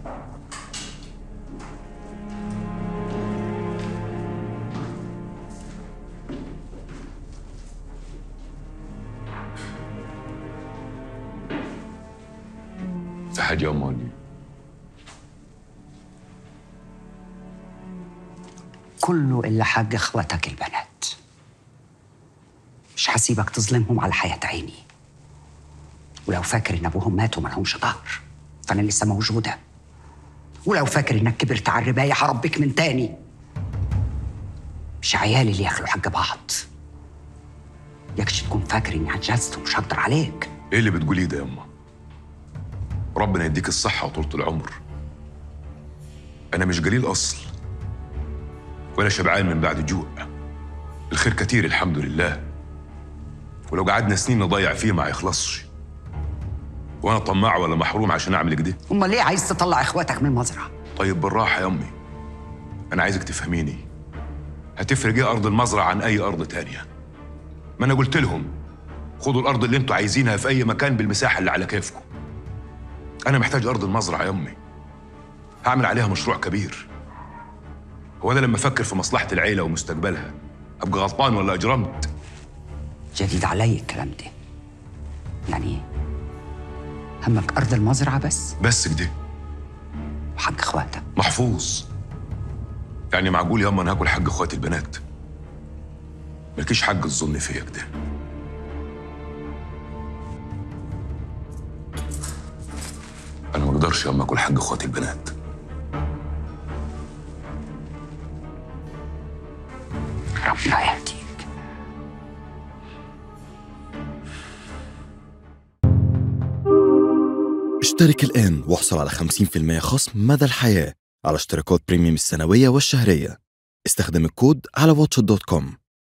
في حاجة يا أماني كله إلا حق إخواتك البنات مش هسيبك تظلمهم على حياة عيني ولو فاكر إن أبوهم ماتوا ما لهمش ظهر فأنا لسه موجودة ولو فاكر إنك كبرت على الرباية هربيك من تاني مش عيالي اللي ياكلوا حق بعض يكش تكون فاكر إني عجزت ومش هقدر عليك إيه اللي بتقوليه ده يا أما ربنا يديك الصحة وطولة العمر أنا مش قليل أصل ولا شبعان من بعد جوع الخير كتير الحمد لله ولو قعدنا سنين نضيع فيه ما هيخلصش وانا طماع ولا محروم عشان اعمل كده أمال ليه عايز تطلع إخواتك من المزرعة طيب بالراحه يا امي انا عايزك تفهميني هتفرق ايه ارض المزرعه عن اي ارض تانية ما انا قلت لهم خدوا الارض اللي انتوا عايزينها في اي مكان بالمساحه اللي على كيفكم انا محتاج ارض المزرعه يا امي هعمل عليها مشروع كبير هو انا لما افكر في مصلحه العيله ومستقبلها ابقى غلطان ولا اجرمت جديد علي الكلام ده يعني إيه؟ همك أرض المزرعة بس بس كده وحق إخواتك محفوظ يعني معقول ياما انا هاكل حق اخواتي البنات مالكيش حق الظن فيا كده انا ما اقدرش ياما اكل حق اخواتي البنات ربنا يهديك اشترك الآن واحصل على 50% خصم مدى الحياة على اشتراكات بريميوم السنوية والشهرية استخدم الكود على واتش دوت كوم